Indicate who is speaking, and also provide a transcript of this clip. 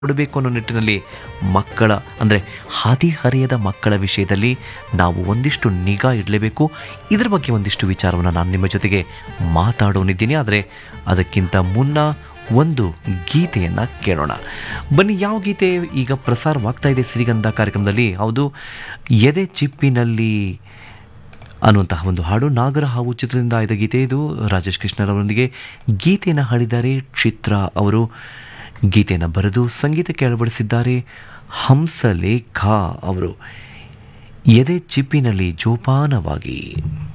Speaker 1: ಕೊಡಬೇಕು ಅನ್ನೋ ನಿಟ್ಟಿನಲ್ಲಿ ಮಕ್ಕಳ ಅಂದರೆ ಹದಿಹರೆಯದ ಮಕ್ಕಳ ವಿಷಯದಲ್ಲಿ ನಾವು ಒಂದಿಷ್ಟು ನಿಗಾ ಇಡಲೇಬೇಕು ಇದರ ಬಗ್ಗೆ ಒಂದಿಷ್ಟು ವಿಚಾರವನ್ನು ನಾನು ನಿಮ್ಮ ಜೊತೆಗೆ ಮಾತಾಡೋನಿದ್ದೀನಿ ಆದರೆ ಅದಕ್ಕಿಂತ ಮುನ್ನ ಒಂದು ಗೀತೆಯನ್ನು ಕೇಳೋಣ ಬನ್ನಿ ಯಾವ ಗೀತೆ ಈಗ ಪ್ರಸಾರವಾಗ್ತಾ ಇದೆ ಸಿರಿಗಂಧ ಕಾರ್ಯಕ್ರಮದಲ್ಲಿ ಹೌದು ಎದೆ ಚಿಪ್ಪಿನಲ್ಲಿ ಅನ್ನುವಂತಹ ಒಂದು ಹಾಡು ನಾಗರ ಹಾವು ಚಿತ್ರದಿಂದ ಆಯ್ದ ಗೀತೆ ಇದು ರಾಜೇಶ್ ಕೃಷ್ಣರವರೊಂದಿಗೆ ಗೀತೆಯನ್ನು ಹಾಡಿದ್ದಾರೆ ಚಿತ್ರ ಅವರು ಗೀತೆಯನ್ನು ಬರೆದು ಸಂಗೀತಕ್ಕೆ ಅಳವಡಿಸಿದ್ದಾರೆ ಹಂಸಲೇಖ ಅವರು ಎದೆ ಚಿಪ್ಪಿನಲ್ಲಿ ಜೋಪಾನವಾಗಿ